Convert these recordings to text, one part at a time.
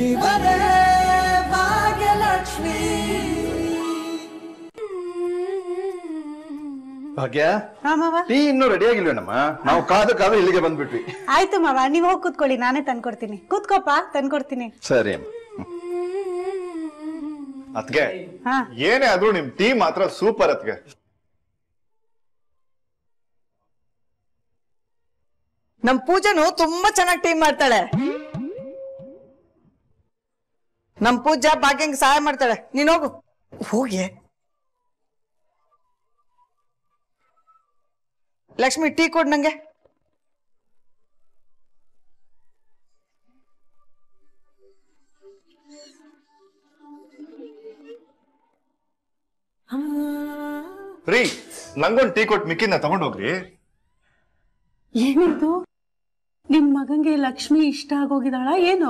ನೀವರೇ ಭಾಗ್ಯಲಕ್ಷ್ಮಿ ಭಾಗ್ಯ ಹಾ ಮಾವ ಟೀ ಇನ್ನೂ ರೆಡಿ ಆಗಿಲ್ವೇನಮ್ಮ ನಾವು ಕಾದು ಕಾದು ಇಲ್ಲಿಗೆ ಬಂದ್ಬಿಟ್ವಿ ಆಯ್ತು ಮಾವ ನೀವ್ ಹೋಗಿ ಕೂತ್ಕೊಳ್ಳಿ ನಾನೇ ತಂದ್ಕೊಡ್ತೀನಿ ಕೂತ್ಕೋಪ ತಂದ್ಕೊಡ್ತೀನಿ ಸರಿ ಅಮ್ಮ ಅತ್ಗೆ ಹಾ ಏನೇ ಆದ್ರೂ ನಿಮ್ ಟೀ ಮಾತ್ರ ಸೂಪರ್ ಅತ್ಗೆ ನಮ್ ಪೂಜನು ತುಂಬಾ ಚೆನ್ನಾಗಿ ಟೀಮ್ ಮಾಡ್ತಾಳೆ ನಮ್ ಪೂಜಾ ಭಾಗ್ಯಂಗ್ ಸಹಾಯ ಮಾಡ್ತಾಳೆ ನೀನ್ ಹೋಗು ಹೋಗಿ ಲಕ್ಷ್ಮಿ ಟೀ ಕೊಡ್ ನಂಗೆ ರೀ ನಂಗೊಂದ್ ಟೀ ಕೊಟ್ಟು ಮಿಕ್ಕಿನ ತಗೊಂಡೋಗ್ರಿ ಏನಿದು ನಿಮ್ ಮಗಂಗೆ ಲಕ್ಷ್ಮಿ ಇಷ್ಟ ಆಗೋಗಿದಾಳ ಏನು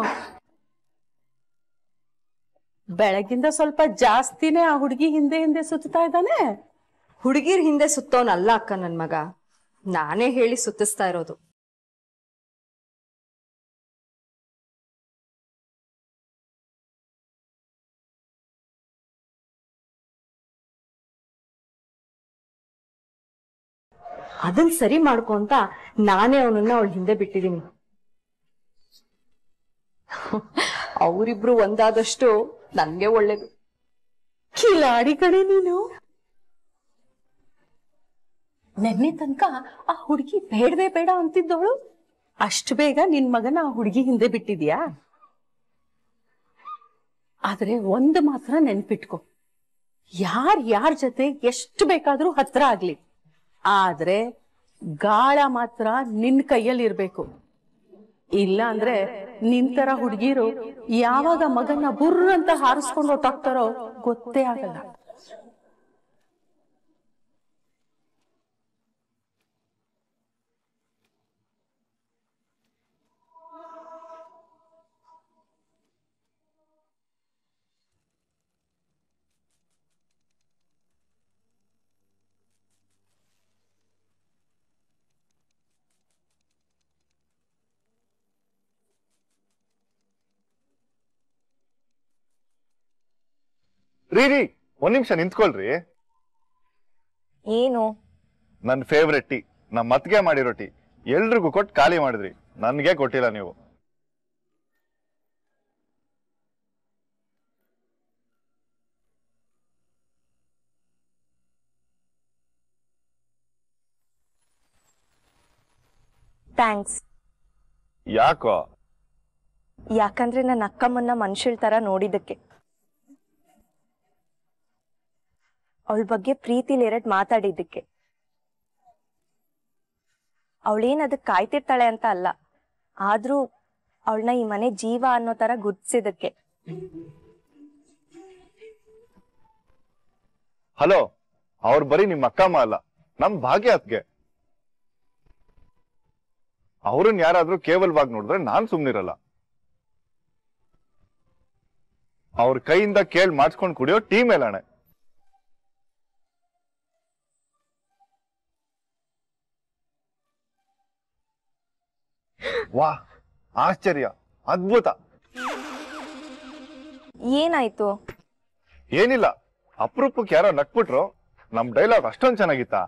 ಬೆಳಗಿಂದ ಸ್ವಲ್ಪ ಜಾಸ್ತಿನೇ ಆ ಹುಡುಗಿ ಹಿಂದೆ ಹಿಂದೆ ಸುತ್ತಾ ಇದ್ದಾನೆ ಹುಡುಗಿರ್ ಹಿಂದೆ ಸುತ್ತೋನಲ್ಲ ಅಕ್ಕ ನನ್ ಮಗ ನಾನೇ ಹೇಳಿ ಸುತ್ತಿಸ್ತಾ ಇರೋದು ಅದನ್ ಸರಿ ಮಾಡ್ಕೊ ಅಂತ ನಾನೇ ಅವನನ್ನ ಅವಳ ಹಿಂದೆ ಬಿಟ್ಟಿದೀನಿ ಅವರಿಬ್ರು ಒಂದಾದಷ್ಟು ನನ್ಗೆ ಒಳ್ಳೇದು ಕಿಲಾಡಿ ಕಡೆ ನೀನು ನೆನ್ನೆ ತನಕ ಆ ಹುಡುಗಿ ಬೇಡವೇ ಬೇಡ ಅಂತಿದ್ದವಳು ಅಷ್ಟು ಬೇಗ ನಿನ್ ಮಗನ ಆ ಹುಡುಗಿ ಹಿಂದೆ ಬಿಟ್ಟಿದ್ಯಾ ಆದ್ರೆ ಒಂದು ಮಾತ್ರ ನೆನ್ಪಿಟ್ಕೊ ಯಾರ್ ಯಾರ್ ಜೊತೆ ಎಷ್ಟು ಬೇಕಾದ್ರೂ ಹತ್ರ ಆಗ್ಲಿ ಆದ್ರೆ ಗಾಳ ಮಾತ್ರ ನಿನ್ ಕೈಯಲ್ಲಿ ಇರ್ಬೇಕು ಇಲ್ಲ ಅಂದ್ರೆ ನಿಂತರ ಹುಡುಗಿರು ಯಾವಾಗ ಮಗನ ಬುರ್ರ ಅಂತ ಹಾರಿಸ್ಕೊಂಡು ಹೊಟ್ಟಾಗ್ತಾರೋ ಗೊತ್ತೇ ಆಗಲ್ಲ ರೀ ರೀ ಒಂದ್ ನಿಮಿಷ ನಿಂತ್ಕೊಳ್ರಿ ಏನು ನನ್ ಫೇವ್ರೆಟ್ ಟೀ ನಮ್ ಮತ್ಗೆ ಮಾಡಿರೋ ಟೀ ಎಲ್ರಿಗೂ ಕೊಟ್ಟು ಖಾಲಿ ಮಾಡಿದ್ರಿ ನನ್ಗೆ ಕೊಟ್ಟಿಲ್ಲ ನೀವು ಥ್ಯಾಂಕ್ಸ್ ಯಾಕೋ ಯಾಕಂದ್ರೆ ನನ್ನ ಅಕ್ಕಮ್ಮನ್ನ ಮನುಷ್ಯಳ ತರ ನೋಡಿದಕ್ಕೆ ಅವಳ ಬಗ್ಗೆ ಪ್ರೀತಿಲಿ ಎರಡ್ ಮಾತಾಡಿದ್ದಕ್ಕೆ ಅವಳೇನ್ ಅದಕ್ ಕಾಯ್ತಿರ್ತಾಳೆ ಅಂತ ಅಲ್ಲ ಆದ್ರೂ ಅವಳನ್ನ ಈ ಮನೆ ಜೀವ ಅನ್ನೋ ತರ ಗುರ್ತಿಸಿದಕ್ಕೆ ಹಲೋ ಅವ್ರು ಬರೀ ನಿಮ್ ಅಕ್ಕಮ್ಮ ಅಲ್ಲ ನಮ್ ಭಾಗ್ಯ ಅತ್ಗೆ ಅವ್ರನ್ನ ಯಾರಾದ್ರೂ ಕೇವಲವಾಗಿ ನೋಡಿದ್ರೆ ನಾನ್ ಸುಮ್ನಿರಲ್ಲ ಅವ್ರ ಕೈಯಿಂದ ಕೇಳ್ ಮಾಡಿಸ್ಕೊಂಡ್ ಕುಡಿಯೋ ಟೀ ಮೇಲಾಣೆ ವಾ ಆಶ್ಚರ್ಯ ಅದ್ಭುತ ಏನಾಯ್ತು ಏನಿಲ್ಲ ಅಪರೂಪಕ್ಕೆ ಯಾರೋ ನಕ್ಬಿಟ್ರು ನಮ್ ಡೈಲಾಗ್ ಅಷ್ಟೊಂದ್ ಚೆನ್ನಾಗಿತ್ತಾ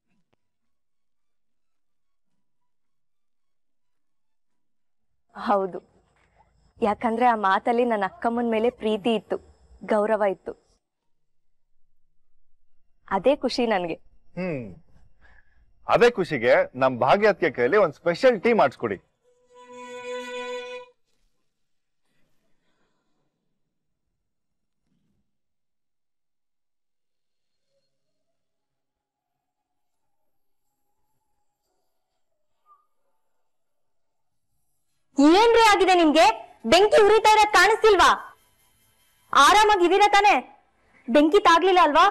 ಹೌದು ಯಾಕಂದ್ರೆ ಆ ಮಾತಲ್ಲಿ ನನ್ನ ಅಕ್ಕಮ್ಮನ ಮೇಲೆ ಪ್ರೀತಿ ಇತ್ತು ಗೌರವ ಇತ್ತು ಅದೇ ಖುಷಿ ನನ್ಗೆ ಹ್ಮ್ ಅದೇ ಖುಷಿಗೆ ನಮ್ ಭಾಗ್ಯತ್ಗೆ ಕೈಲಿ ಒಂದ್ ಸ್ಪೆಷಲ್ ಟೀ ಮಾಡಿಸ್ಕೊಡಿ ಏನ್ರಿ ಆಗಿದೆ ನಿಮ್ಗೆ ಬೆಂಕಿ ಉರಿತಾ ಇರೋದ್ ಕಾಣಿಸ್ತಿಲ್ವಾ ಆರಾಮಾಗಿದ್ದೀರಾ ತಾನೆ ಬೆಂಕಿ ತಾಗ್ಲಿಲ್ಲ ಅಲ್ವಾ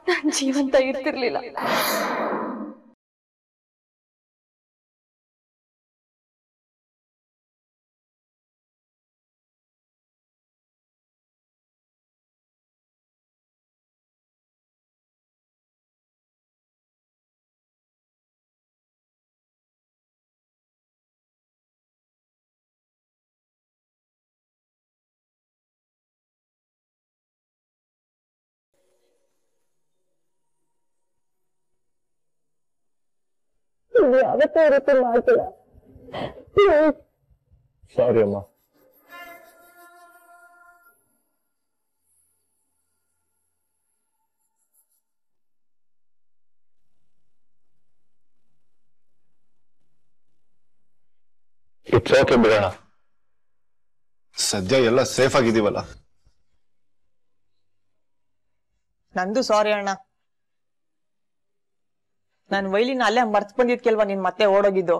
ನಾನ್ ಜೀವಂತ ಇರ್ತಿರ್ಲಿಲ್ಲ ಸಾರಿ ಅಮ್ಮ ಇಟ್ಸ್ ಓಕೆ ಬಿಡೋಣ ಸದ್ಯ ಎಲ್ಲ ಸೇಫ್ ಆಗಿದೀವಲ್ಲ ನಂದು ಸಾರಿ ಅಣ್ಣ ನನ್ ವೈಲಿನ ಅಲ್ಲೇ ಮರ್ತ್ ಬಂದಿದ್ಕೆಲ್ವಾ ನೀನ್ ಮತ್ತೆ ಓಡೋಗಿದ್ದು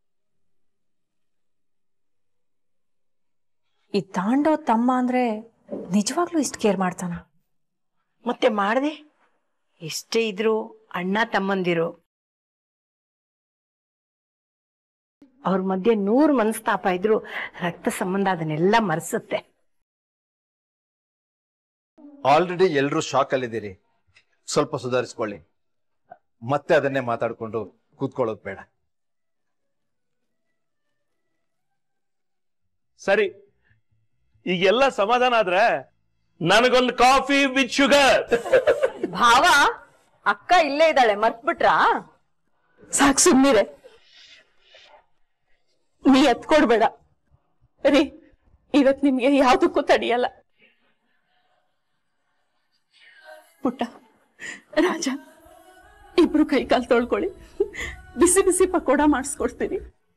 ಈ ತಾಂಡವ್ ತಮ್ಮ ಅಂದ್ರೆ ನಿಜವಾಗ್ಲೂ ಇಷ್ಟು ಕೇರ್ ಮಾಡ್ತಾನ ಮತ್ತೆ ಮಾಡದೆ ಎಷ್ಟೇ ಇದ್ರು ಅಣ್ಣ ತಮ್ಮಂದಿರು ಅವ್ರ ಮಧ್ಯೆ ನೂರು ಮನಸ್ತಾಪ ಇದ್ರು ರಕ್ತ ಸಂಬಂಧ ಅದನ್ನೆಲ್ಲ ಮರೆಸುತ್ತೆ ಆಲ್ರೆಡಿ ಎಲ್ರೂ ಶಾಕ್ ಅಲ್ಲಿದ್ದೀರಿ ಸ್ವಲ್ಪ ಸುಧಾರಿಸ್ಕೊಳ್ಳಿ ಮತ್ತೆ ಅದನ್ನೇ ಮಾತಾಡ್ಕೊಂಡು ಕೂತ್ಕೊಳ್ಳೋದು ಬೇಡ ಸರಿ ಈಗೆಲ್ಲ ಸಮಾಧಾನ ಆದ್ರೆ ನನಗೊಂದು ಕಾಫಿ ವಿತ್ ಶುಗರ್ ಭಾವ ಅಕ್ಕ ಇಲ್ಲೇ ಇದ್ದಾಳೆ ಮರ್ತ್ಬಿಟ್ರಾ ಸಾಕ್ ಸುಮ್ನಿರೆ ನೀ ಎತ್ಕೊಡ್ಬೇಡ ರೀ ಇವತ್ ನಿಮ್ಗೆ ಯಾವ್ದಕ್ಕೂ ತಡಿಯಲ್ಲ ಪುಟ್ಟ ರಾಜ ಇಬ್ರು ಕೈ ಕಾಲ್ ತೊಳ್ಕೊಳ್ಳಿ ಬಿಸಿ ಬಿಸಿ ಪಕೋಡ ಮಾಡಿಸ್ಕೊಡ್ತೀನಿ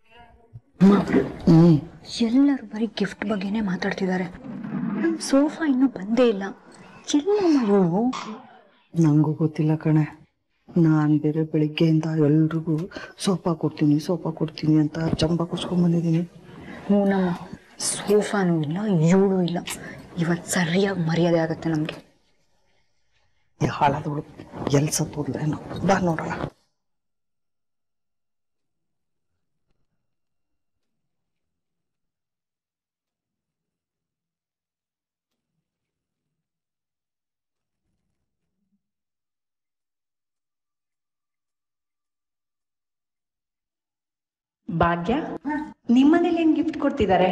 ಎಲ್ಲರೂ ಬರೀ ಗಿಫ್ಟ್ ಬಗ್ಗೆನೇ ಮಾತಾಡ್ತಿದ್ದಾರೆ ಸೋಫಾ ಇನ್ನೂ ಬಂದೇ ಇಲ್ಲ ಎಲ್ಲಮ್ಮ ಇವಳು ನಂಗೂ ಗೊತ್ತಿಲ್ಲ ಕಣೆ ನಾನ್ ಬೇರೆ ಬೆಳಿಗ್ಗೆಯಿಂದ ಎಲ್ರಿಗೂ ಸೋಫಾ ಕೊಡ್ತೀನಿ ಸೋಫಾ ಕೊಡ್ತೀನಿ ಅಂತ ಚಂಬ ಕುಸ್ಕೊಂಡ್ ಬಂದಿದ್ದೀನಿ ಹ್ಞೂನಮ್ಮ ಸೋಫಾನೂ ಇಲ್ಲ ಇವಳು ಇಲ್ಲ ಇವತ್ತು ಸರಿಯಾಗಿ ಮರ್ಯಾದೆ ಆಗತ್ತೆ ನಮಗೆ ಈ ಹಾಳಾದವಳು ಎಲ್ ಸತ್ತೋದ್ಲೇನೋ ಬಾ ನೋಡೋಣ ಭಾಗ್ಯ ನಿಮ್ಮನೇಲಿ ಏನ್ ಗಿಫ್ಟ್ ಕೊಡ್ತಿದ್ದಾರೆ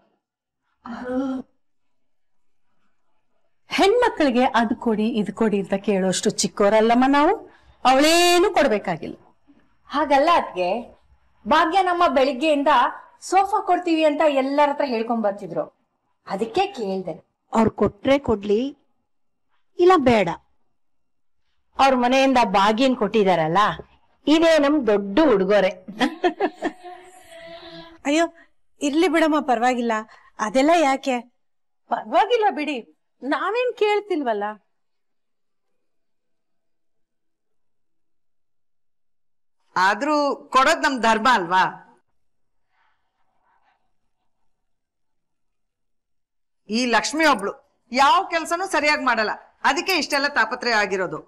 ಹೆಣ್ಮಕ್ಳಿಗೆ ಅದ್ ಕೊಡಿ ಇದ್ ಕೊಡಿ ಅಂತ ಕೇಳೋಷ್ಟು ಚಿಕ್ಕೋರಲ್ಲಮ್ಮ ನಾವು ಅವಳೇನು ಕೊಡ್ಬೇಕಾಗಿಲ್ಲ ಹಾಗಲ್ಲ ಅದ್ಗೆ ಭಾಗ್ಯ ನಮ್ಮ ಬೆಳಿಗ್ಗೆಯಿಂದ ಸೋಫಾ ಕೊಡ್ತೀವಿ ಅಂತ ಎಲ್ಲರ ಹತ್ರ ಹೇಳ್ಕೊಂಡ್ ಬರ್ತಿದ್ರು ಅದಕ್ಕೆ ಕೇಳ್ದೆ ಅವ್ರು ಕೊಟ್ರೆ ಕೊಡ್ಲಿ ಇಲ್ಲ ಬೇಡ ಅವ್ರ ಮನೆಯಿಂದ ಭಾಗ್ಯನ್ ಕೊಟ್ಟಿದಾರಲ್ಲ ಇದೇ ನಮ್ ದೊಡ್ಡ ಉಡುಗೊರೆ ಅಯ್ಯೋ ಇರ್ಲಿ ಬಿಡಮ್ಮ ಪರವಾಗಿಲ್ಲ ಅದೆಲ್ಲ ಯಾಕೆ ಪರವಾಗಿಲ್ಲ ಬಿಡಿ ನಾವೇನ್ ಕೇಳ್ತಿಲ್ವಲ್ಲ ಆದ್ರೂ ಕೊಡೋದ್ ನಮ್ ಧರ್ಮ ಅಲ್ವಾ ಈ ಲಕ್ಷ್ಮಿ ಒಬ್ಳು ಯಾವ ಕೆಲ್ಸನೂ ಸರಿಯಾಗಿ ಮಾಡಲ್ಲ ಅದಕ್ಕೆ ಇಷ್ಟೆಲ್ಲ ತಾಪತ್ರಯ ಆಗಿರೋದು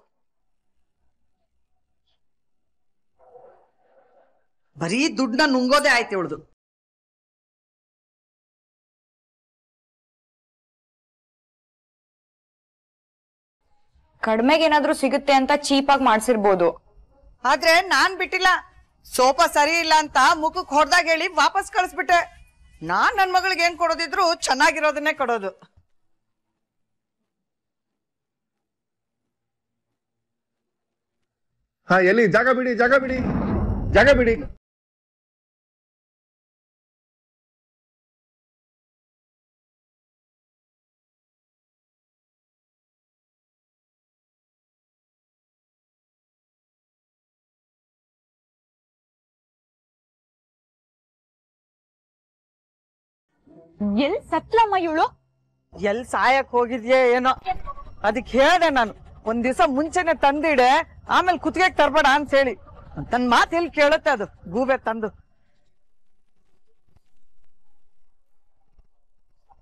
ಬರೀ ದುಡ್ಡನ್ನ ನುಂಗೋದೇ ಆಯ್ತು ಇವಳ್ದು ಕಡಿಮೆಗೆ ಏನಾದ್ರೂ ಸಿಗುತ್ತೆ ಅಂತ ಚೀಪಾಗಿ ಮಾಡ್ಸಿರ್ಬೋದು ಆದ್ರೆ ನಾನ್ ಬಿಟ್ಟಿಲ್ಲ ಸೋಫಾ ಸರಿ ಇಲ್ಲ ಅಂತ ಮುಖಕ್ ಹೊಡ್ದಾಗ ಹೇಳಿ ವಾಪಸ್ ಕಳಿಸ್ಬಿಟ್ಟೆ ನಾನ್ ನನ್ ಮಗಳಿಗೆ ಏನ್ ಕೊಡೋದಿದ್ರು ಚೆನ್ನಾಗಿರೋದನ್ನೇ ಕೊಡೋದು ಹಾ ಎಲ್ಲಿ ಜಾಗ ಬಿಡಿ ಜಾಗ ಬಿಡಿ ಜಾಗ ಬಿಡಿ ಎಲ್ ಸತ್ಲಮ್ಮ ಇವಳು ಎಲ್ ಸಾಯಕ್ ಹೋಗಿದ್ಯೆ ಏನೋ ಅದಕ್ಕೆ ಹೇಳ್ದೆ ನಾನು ಒಂದ್ ದಿವಸ ಮುಂಚೆನೆ ತಂದಿಡೆ ಆಮೇಲೆ ಕುತ್ತಿಗೆ ತರ್ಬೇಡ ಅಂತ ಹೇಳಿ ತನ್ ಮಾತು ಎಲ್ಲಿ ಕೇಳುತ್ತೆ ಅದು ಗೂಬೆ ತಂದು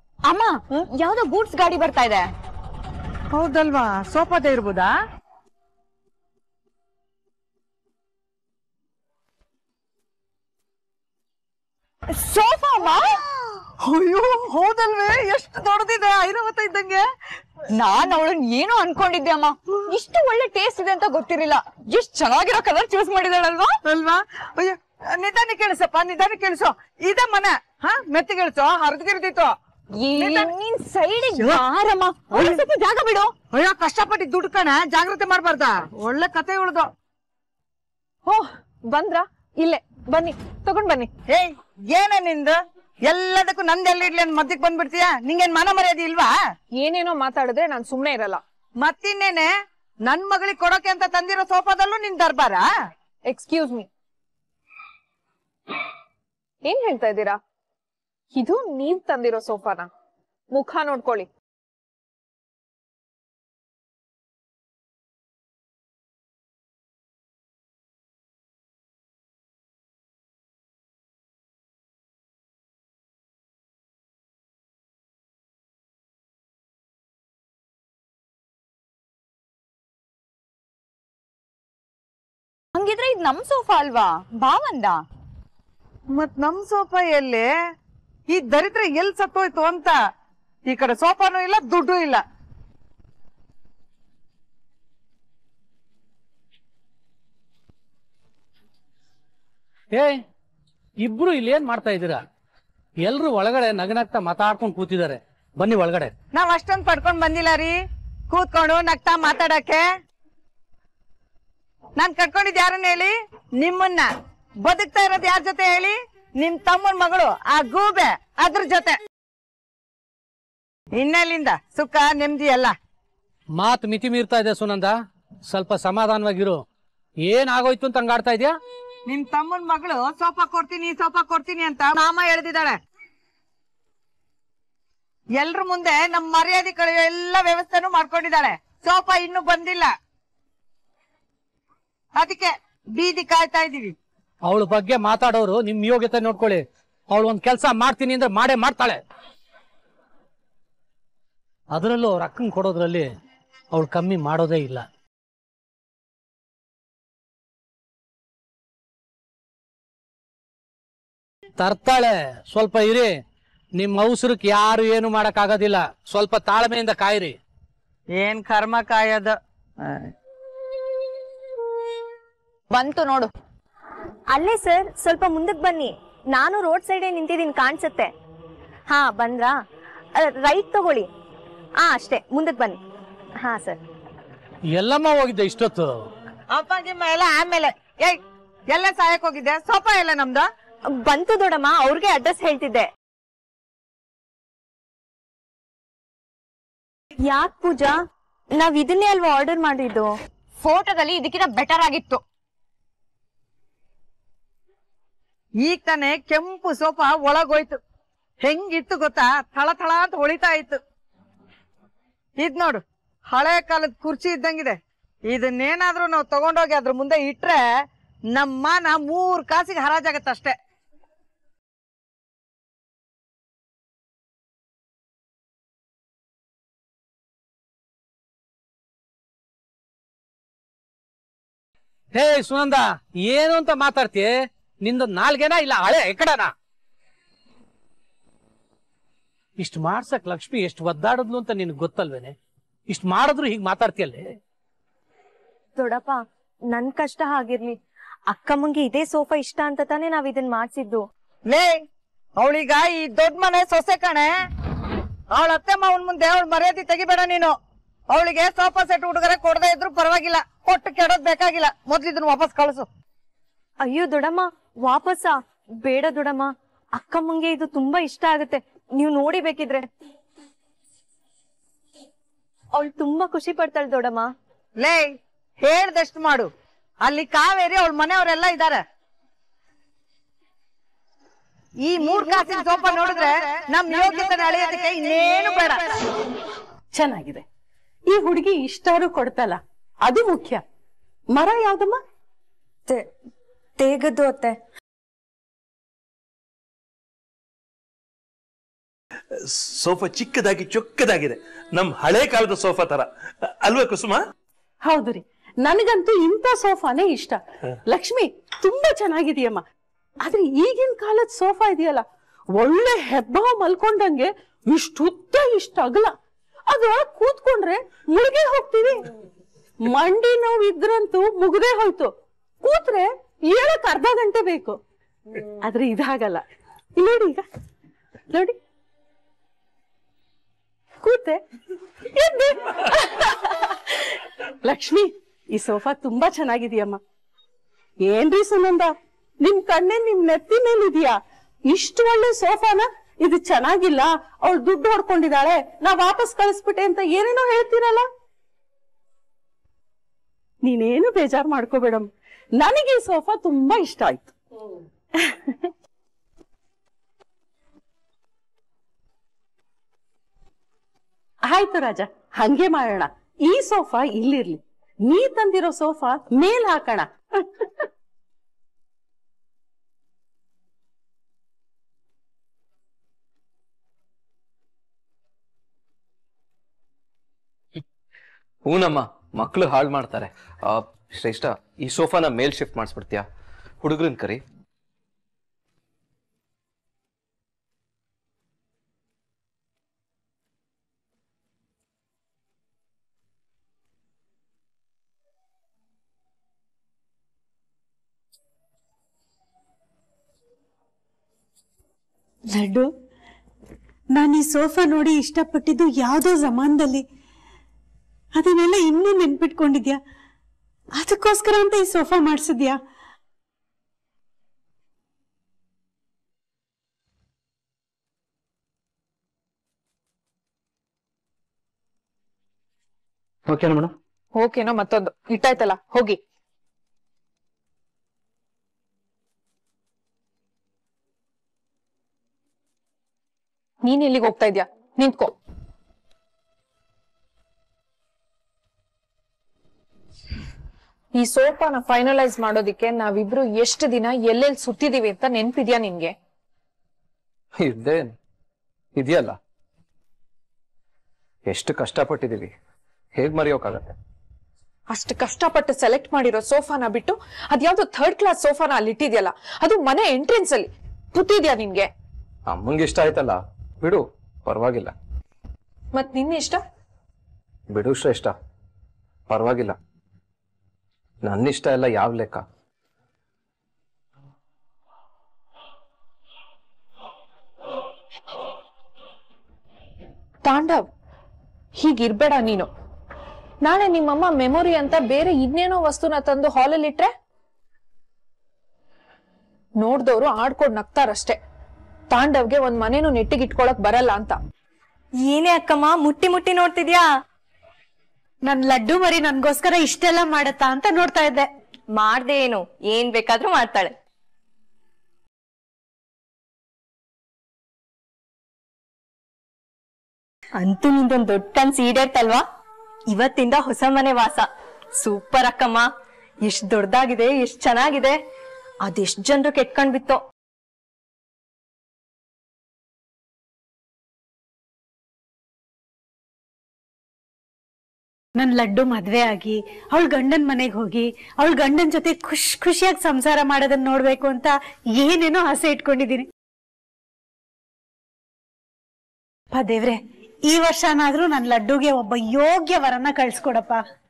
ಅಮ್ಮ ಯಾವ್ದೋ ಗೂಡ್ಸ್ ಗಾಡಿ ಬರ್ತಾ ಇದೆ ಹೌದಲ್ವಾ ಸೋಫಾದೇ ಇರ್ಬೋದಾ ಸೋಫಾ ಅಮ್ಮ ಅಯ್ಯೋ ಹೌದಲ್ವೇ ಎಷ್ಟು ದೊಡ್ಡದಿದೆ ಐರಾವತ ಇದ್ದಂಗೆ ನಾನ್ ಅವಳನ್ನ ಏನೋ ಅನ್ಕೊಂಡಿದ್ದೆ ಅಮ್ಮ ಇಷ್ಟು ಒಳ್ಳೆ ಟೇಸ್ಟ್ ಇದೆ ಅಂತ ಗೊತ್ತಿರಲಿಲ್ಲ ಎಷ್ಟ್ ಚೆನ್ನಾಗಿರೋ ಕಲರ್ ಚೂಸ್ ಮಾಡಿದಾಳಲ್ವಾ ಅಲ್ವಾ ಅಯ್ಯೋ ನಿಧಾನ ಕೇಳಿಸಪ್ಪ ನಿಧಾನ ಕೇಳಿಸೋ ಇದೇ ಮನೆ ಹಾ ಮೆತ್ತಿ ಕೇಳಿಸೋ ಹರಿದ್ಗಿರ್ದಿತ್ತು ನೀನ್ ಸೈಡಿಗೆ ಬಾರಮ್ಮ ಅವ್ಳಿಗ್ ಸ್ವಲ್ಪ ಜಾಗ ಬಿಡು ಅಯ್ಯೋ ಕಷ್ಟಪಟ್ಟು ದುಡ್ಡು ಕಣ ಜಾಗ್ರತೆ ಮಾಡ್ಬಾರ್ದ ಒಳ್ಳೆ ಕತೆ ಉಳ್ದು ಓ ಬಂದ್ರ ಇಲ್ಲೇ ಬನ್ನಿ ತಗೊಂಡ್ ಬನ್ನಿ ಏಯ್ ಏನ ನಿಂದು ಎಲ್ಲದಕ್ಕೂ ನಂದೆಲ್ಲಿಡ್ಲಿ ಅಂತ ಮಧ್ಯಕ್ ಬಂದ್ಬಿಡ್ತೀಯ ನಿಂಗೇನ್ ಮನ ಮರ್ಯಾದೆ ಇಲ್ವಾ ಏನೇನೋ ಮಾತಾಡಿದ್ರೆ ನಾನ್ ಸುಮ್ನೆ ಇರಲ್ಲ ಮತ್ತಿನ್ನೇನೆ ನನ್ ಮಗಳಿಗೆ ಕೊಡೋಕೆ ಅಂತ ತಂದಿರೋ ಸೋಫಾದಲ್ಲೂ ನಿನ್ ದರ್ಬಾರ ಎಕ್ಸ್ಕ್ಯೂಸ್ ಮೀ ಏನ್ ಹೇಳ್ತಾ ಇದ್ದೀರಾ ಇದು ನೀವ್ ತಂದಿರೋ ಸೋಫಾನ ಮುಖ ನೋಡ್ಕೊಳ್ಳಿ ಹಂಗಿದ್ರೆ ಇದು ನಮ್ ಸೋಫಾ ಅಲ್ವಾ ಭಾವಂದ ಮತ್ ನಮ್ ಸೋಫಾ ಎಲ್ಲಿ ಈ ದರಿದ್ರ ಎಲ್ ಸತ್ತೋಯ್ತು ಅಂತ ಈ ಕಡೆ ಸೋಫಾನು ಇಲ್ಲ ದುಡ್ಡು ಇಲ್ಲ ಏ ಇಬ್ರು ಇಲ್ಲಿ ಏನ್ ಮಾಡ್ತಾ ಇದ್ದೀರಾ ಎಲ್ರು ಒಳಗಡೆ ನಗನಗ್ತಾ ಮಾತಾಡ್ಕೊಂಡು ಕೂತಿದ್ದಾರೆ ಬನ್ನಿ ಒಳಗಡೆ ನಾವ್ ಅಷ್ಟೊಂದ್ ಪಡ್ಕೊಂಡ್ ಬಂದಿಲ್ಲ ರೀ ಕೂತ್ಕೊಂಡು ನಗ್ತಾ ಮಾತಾಡಕ್ಕೆ ನಾನ್ ಕಟ್ಕೊಂಡಿದ್ ಯಾರನ್ನ ಹೇಳಿ ನಿಮ್ಮನ್ನ ಬದುಕ್ತಾ ಇರೋದ್ ಯಾರ ಜೊತೆ ಹೇಳಿ ನಿಮ್ ತಮ್ಮನ್ ಮಗಳು ಆ ಗೂಬೆ ಅದ್ರ ಜೊತೆ ಇನ್ನೆಲ್ಲಿಂದ ಸುಖ ನೆಮ್ಮದಿ ಎಲ್ಲ ಮಾತು ಮಿತಿ ಮೀರ್ತಾ ಇದೆ ಸುನಂದ ಸ್ವಲ್ಪ ಸಮಾಧಾನವಾಗಿರು ಏನ್ ಆಗೋಯ್ತು ಅಂತ ಹಂಗಾಡ್ತಾ ಇದ್ಯಾ ನಿಮ್ ತಮ್ಮನ್ ಮಗಳು ಸೋಫಾ ಕೊಡ್ತೀನಿ ಸೋಫಾ ಕೊಡ್ತೀನಿ ಅಂತ ಮಾಮ ಎಳ್ದಿದ್ದಾಳೆ ಎಲ್ರ ಮುಂದೆ ನಮ್ ಮರ್ಯಾದೆ ಕಳೆಯೋ ಎಲ್ಲ ವ್ಯವಸ್ಥೆನೂ ಮಾಡ್ಕೊಂಡಿದ್ದಾಳೆ ಸೋಫಾ ಇನ್ನು ಬಂದಿಲ್ಲ ಅದಕ್ಕೆ ಬೀದಿ ಕಾಯ್ತಾ ಇದೀವಿ ಅವಳ ಬಗ್ಗೆ ಮಾತಾಡೋರು ನಿಮ್ ಯೋಗ್ಯತೆ ನೋಡ್ಕೊಳ್ಳಿ ಅವಳು ಒಂದ್ ಕೆಲಸ ಮಾಡ್ತೀನಿ ಅಂದ್ರೆ ಮಾಡೇ ಮಾಡ್ತಾಳೆ ಅದರಲ್ಲೂ ಅವ್ರ ಅಕ್ಕಂಗ್ ಕೊಡೋದ್ರಲ್ಲಿ ಅವಳು ಕಮ್ಮಿ ಮಾಡೋದೇ ಇಲ್ಲ ತರ್ತಾಳೆ ಸ್ವಲ್ಪ ಇರಿ ನಿಮ್ ಅವಸರಕ್ಕೆ ಯಾರು ಏನು ಮಾಡಕ್ ಆಗೋದಿಲ್ಲ ಸ್ವಲ್ಪ ತಾಳ್ಮೆಯಿಂದ ಕಾಯಿರಿ ಏನ್ ಕರ್ಮ ಕಾಯೋದು ಬಂತು ನೋಡು ಅಲ್ಲೇ ಸರ್ ಸ್ವಲ್ಪ ಮುಂದಕ್ಕೆ ಬನ್ನಿ ನಾನು ರೋಡ್ ಸೈಡೇ ನಿಂತಿದ್ದೀನಿ ಕಾಣಿಸುತ್ತೆ ಹಾ ಬಂದ್ರಾ ರೈಟ್ ತಗೊಳ್ಳಿ ಹಾ ಅಷ್ಟೇ ಮುಂದಕ್ಕೆ ಬನ್ನಿ ಹಾ ಸರ್ ಎಲ್ಲಮ್ಮ ಹೋಗಿದ್ದೆ ಇಷ್ಟೊತ್ತು ಅಪ್ಪ ಗಿಮ್ಮ ಎಲ್ಲ ಆಮೇಲೆ ಏಯ್ ಎಲ್ಲ ಸಾಯಕ್ ಹೋಗಿದ್ದೆ ಸೋಫಾ ಎಲ್ಲ ನಮ್ದು ಬಂತು ದೊಡಮ್ಮ ಅವ್ರಿಗೆ ಅಡ್ರೆಸ್ ಹೇಳ್ತಿದ್ದೆ ಯಾಕ್ ಪೂಜಾ ನಾವ್ ಇದನ್ನೇ ಅಲ್ವಾ ಆರ್ಡರ್ ಮಾಡಿದ್ದು ಫೋಟೋದಲ್ಲಿ ಇದಕ್ಕಿಂತ ಬೆಟರ್ ಆಗಿತ್ತು ಈಗ ತಾನೇ ಕೆಂಪು ಸೋಫಾ ಒಳಗೋಯ್ತು ಹೆಂಗಿತ್ತು ಗೊತ್ತಾ ಥಳ ಥಳ ಅಂತ ಹೊಳಿತಾ ಇತ್ತು ಇದ್ ನೋಡು ಹಳೆ ಕಾಲದ ಕುರ್ಚಿ ಇದ್ದಂಗಿದೆ ಇದನ್ನೇನಾದ್ರೂ ನಾವು ತಗೊಂಡೋಗಿ ಅದ್ರ ಮುಂದೆ ಇಟ್ರೆ ನಮ್ಮ ಮಾನ ಮೂರ್ ಕಾಸಿಗೆ ಹರಾಜಾಗತ್ತಷ್ಟೇ ಹೇ ಸುನಂದ ಏನು ಅಂತ ಮಾತಾಡ್ತೀಯ ನಿಂದು ನಾಲ್ಗೆನಾ ಇಲ್ಲ ಹಳೆ ಎಕಡನಾ ಇಷ್ಟು ಮಾಡ್ಸಕ್ ಲಕ್ಷ್ಮಿ ಎಷ್ಟು ಒದ್ದಾಡದ್ಲು ಅಂತ ನಿನ್ಗೆ ಗೊತ್ತಲ್ವೇನೆ ಇಷ್ಟು ಮಾಡಿದ್ರು ಹೀಗ್ ಮಾತಾಡ್ತೀಯಲ್ಲೇ ದೊಡ್ಡಪ್ಪ ನನ್ ಕಷ್ಟ ಆಗಿರ್ಲಿ ಅಕ್ಕಮ್ಮಂಗೆ ಇದೇ ಸೋಫಾ ಇಷ್ಟ ಅಂತ ತಾನೇ ನಾವ್ ಇದನ್ ಮಾಡ್ಸಿದ್ದು ಲೇ ಅವಳೀಗ ಈ ದೊಡ್ಡ ಮನೆ ಸೊಸೆ ಕಣೆ ಅವಳ ಅತ್ತೆ ಮಾವನ್ ಮುಂದೆ ಅವಳ ಮರ್ಯಾದೆ ತೆಗಿಬೇಡ ನೀನು ಅವಳಿಗೆ ಸೋಫಾ ಸೆಟ್ ಹುಡುಗರೆ ಕೊಡದೇ ಇದ್ರು ಪರವಾಗಿಲ್ಲ ಕೊಟ್ಟು ಕೆಡೋದ್ ಬೇಕಾಗಿಲ್ಲ ಮೊದ್ಲು ಇದನ್ನ ವಾಪಸ್ ಕಳಿಸು ಅಯ್ಯೋ ದೊಡಮ್ಮ ವಾಪಸ್ಸ ಬೇಡ ದೊಡಮ್ಮ ಅಕ್ಕಮ್ಮಂಗೆ ಇದು ತುಂಬಾ ಇಷ್ಟ ಆಗುತ್ತೆ ನೀವು ನೋಡಿ ಬೇಕಿದ್ರೆ ಅವಳು ತುಂಬಾ ಖುಷಿ ಪಡ್ತಾಳೆ ದೊಡಮ್ಮ ಲೇ ಹೇಳ್ದಷ್ಟು ಮಾಡು ಅಲ್ಲಿ ಕಾವೇರಿ ಅವಳ ಮನೆಯವರೆಲ್ಲ ಇದಾರೆ ಈ ಮೂರ್ ಕಾಸಿನ ಸೋಫಾ ನೋಡಿದ್ರೆ ನಮ್ ಯೋಗ್ಯತೆ ಅಳೆಯೋದಕ್ಕೆ ಇನ್ನೇನು ಬೇಡ ಚೆನ್ನಾಗಿದೆ ಈ ಹುಡುಗಿ ಇಷ್ಟಾರು ಕೊಡ್ತಲ್ಲ ಅದು ಮುಖ್ಯ ಮರ ಯಾವ್ದಮ್ಮ ತೇಗದ್ದು ಅತ್ತೆ ಸೋಫಾ ಚಿಕ್ಕದಾಗಿ ಚೊಕ್ಕದಾಗಿದೆ ನಮ್ ಹಳೆ ಕಾಲದ ಸೋಫಾ ತರ ಅಲ್ವಾ ಕುಸುಮ ಹೌದು ರೀ ನನಗಂತೂ ಇಂಥ ಸೋಫಾನೇ ಇಷ್ಟ ಲಕ್ಷ್ಮಿ ತುಂಬಾ ಚೆನ್ನಾಗಿದೆಯಮ್ಮ ಆದ್ರೆ ಈಗಿನ ಕಾಲದ ಸೋಫಾ ಇದೆಯಲ್ಲ ಒಳ್ಳೆ ಹೆಬ್ಬಾವ್ ಮಲ್ಕೊಂಡಂಗೆ ಇಷ್ಟುದ್ದ ಇಷ್ಟ ಅಗಲ ಅದ್ರೊಳಗ್ ಕೂತ್ಕೊಂಡ್ರೆ ಮುಳುಗೇ ಹೋಗ್ತೀವಿ ಮಂಡಿ ನೋವು ಇದ್ರಂತೂ ಮುಗ್ದೇ ಹೋಯ್ತು ಕೂತ್ರೆ ಏಳಕ್ ಅರ್ಧ ಗಂಟೆ ಬೇಕು ಆದ್ರೆ ಇದಾಗಲ್ಲ ಇಲ್ಲಿ ನೋಡಿ ಈಗ ನೋಡಿ ಕೂತೆ ಎದ್ದೆ. ಲಕ್ಷ್ಮಿ ಈ ಸೋಫಾ ತುಂಬಾ ಚೆನ್ನಾಗಿದೆಯಮ್ಮ ಏನ್ರಿ ಸುನಂದ ನಿಮ್ ಕಣ್ಣೆ ನಿಮ್ ನೆತ್ತಿ ಮೇಲಿದ್ಯಾ ಇಷ್ಟು ಒಳ್ಳೆ ಸೋಫಾನ ಇದು ಚೆನ್ನಾಗಿಲ್ಲ ಅವಳು ದುಡ್ಡು ಹೊಡ್ಕೊಂಡಿದ್ದಾಳೆ ನಾ ವಾಪಸ್ ಕಳಿಸ್ಬಿಟ್ಟೆ ಅಂತ ಏನೇನೋ ಹೇಳ್ತೀರಲ್ಲ ನೀನೇನು ಬೇಜಾರ್ ಮಾಡ್ಕೋಬೇಡಮ್ ನನಗೆ ಈ ಸೋಫಾ ತುಂಬಾ ಇಷ್ಟ ಆಯ್ತು ಆಯ್ತು ರಾಜ ಹಂಗೆ ಮಾಡೋಣ ಈ ಸೋಫಾ ಇಲ್ಲಿರ್ಲಿ ನೀ ತಂದಿರೋ ಸೋಫಾ ಮೇಲ್ ಹಾಕೋಣ ಹೂನಮ್ಮ ಮಕ್ಳು ಹಾಳು ಮಾಡ್ತಾರೆ ಆ, ಶ್ರೇಷ್ಠ ಈ ಸೋಫಾನ ಮೇಲ್ ಶಿಫ್ಟ್ ಮಾಡಿಸ್ಬಿಡ್ತೀಯಾ ಹುಡುಗರನ್ ಕರಿ ಲಡ್ಡು ನಾನು ಈ ಸೋಫಾ ನೋಡಿ ಇಷ್ಟಪಟ್ಟಿದ್ದು ಯಾವುದೋ ಜಮಾನದಲ್ಲಿ ಅದನ್ನೆಲ್ಲ ಇನ್ನೂ ನೆನ್ಪಿಟ್ಕೊಂಡಿದ್ಯಾ ಅದಕ್ಕೋಸ್ಕರ ಅಂತ ಈ ಸೋಫಾ ಮಾಡಿಸಿದ್ಯಾ ಓಕೆನಾ ಮೇಡಮ್ ಓಕೆನೋ ಮತ್ತೊಂದು ಇಟ್ಟಾಯ್ತಲ್ಲ ಹೋಗಿ ನೀನ್ ಎಲ್ಲಿಗೆ ಹೋಗ್ತಾ ಇದ್ಯಾ ನಿಂತ್ಕೋ ಈ ಸೋಫಾನ ಫೈನಲೈಸ್ ಮಾಡೋದಿಕ್ಕೆ ನಾವಿಬ್ರು ಎಷ್ಟು ದಿನ ಎಲ್ಲೆಲ್ಲಿ ಸುತ್ತಿದೀವಿ ಅಂತ ನೆನ್ಪಿದ್ಯಾ ನಿನ್ಗೆ ಇದ್ದೇ ಇದೆಯಲ್ಲ ಎಷ್ಟು ಕಷ್ಟಪಟ್ಟಿದೀವಿ ಹೇಗ್ ಮರೆಯೋಕ್ಕಾಗತ್ತೆ ಅಷ್ಟು ಕಷ್ಟಪಟ್ಟು ಸೆಲೆಕ್ಟ್ ಮಾಡಿರೋ ಸೋಫಾನ ಬಿಟ್ಟು ಅದ್ಯಾವ್ದೋ ಥರ್ಡ್ ಕ್ಲಾಸ್ ಸೋಫಾನ ಅಲ್ಲಿ ಇಟ್ಟಿದ್ಯಲ್ಲ ಅದು ಮನೆ ಎಂಟ್ರೆನ್ಸ್ ಅಲ್ಲಿ ಕೂತಿದ್ಯಾ ನಿನ್ಗೆ ಅಮ್ಮಂಗೆ ಇಷ್ಟ ಆಯ್ತಲ್ಲ ಬಿಡು ಪರವಾಗಿಲ್ಲ ಮತ್ ನಿನ್ನ ಇಷ್ಟ ಬಿಡು ಶ್ರೇಷ್ಠ ಪರವಾಗಿಲ್ಲ ನನ್ನಿಷ್ಟ ಎಲ್ಲ ಯಾವ ಲೆಕ್ಕ ತಾಂಡವ್ ಹೀಗಿರ್ಬೇಡ ನೀನು ನಾಳೆ ನಿಮ್ಮಮ್ಮ ಮೆಮೊರಿ ಅಂತ ಬೇರೆ ಇನ್ನೇನೋ ವಸ್ತುನ ತಂದು ಹಾಲಲ್ಲಿ ಇಟ್ರೆ ನೋಡ್ದವ್ರು ಆಡ್ಕೊಂಡ್ ನಗ್ತಾರಷ್ಟೇ ತಾಂಡವ್ಗೆ ಒಂದ್ ಮನೇನು ನೆಟ್ಟಿಗೆ ಇಟ್ಕೊಳಕ್ ಬರಲ್ಲ ಅಂತ ಏನೇ ಅಕ್ಕಮ್ಮ ಮುಟ್ಟಿ ಮುಟ್ಟಿ ನೋಡ್ತಿದ್ಯಾ ನನ್ ಲಡ್ಡು ಮರಿ ನನ್ಗೋಸ್ಕರ ಇಷ್ಟೆಲ್ಲ ಮಾಡತ್ತಾ ಅಂತ ನೋಡ್ತಾ ಇದ್ದೆ ಮಾಡ್ದೆ ಏನು ಏನ್ ಬೇಕಾದ್ರೂ ಮಾಡ್ತಾಳೆ ಅಂತೂ ನಿಂದೊಂದ್ ದೊಡ್ಡ ಕನ್ಸ್ ಈಡೇರ್ತಲ್ವಾ ಇವತ್ತಿಂದ ಹೊಸ ಮನೆ ವಾಸ ಸೂಪರ್ ಅಕ್ಕಮ್ಮ ಎಷ್ಟ್ ದೊಡ್ಡದಾಗಿದೆ ಎಷ್ಟ್ ಚೆನ್ನಾಗಿದೆ ಅದೆಷ್ಟ್ ಜನರು ಕೆಟ್ಕೊಂಡ್ ಬಿತ್ತೋ ನನ್ ಲಡ್ಡು ಮದ್ವೆ ಆಗಿ ಅವಳ ಗಂಡನ್ ಮನೆಗ್ ಹೋಗಿ ಅವಳ ಗಂಡನ್ ಜೊತೆ ಖುಷ್ ಖುಷಿಯಾಗಿ ಸಂಸಾರ ಮಾಡೋದನ್ನ ನೋಡ್ಬೇಕು ಅಂತ ಏನೇನೋ ಆಸೆ ಇಟ್ಕೊಂಡಿದೀನಿ ಅಪ್ಪ ದೇವ್ರೆ ಈ ವರ್ಷನಾದ್ರೂ ನನ್ ಲಡ್ಡುಗೆ ಒಬ್ಬ ಯೋಗ್ಯ ವರನ ಕಳ್ಸ್ಕೊಡಪ್ಪ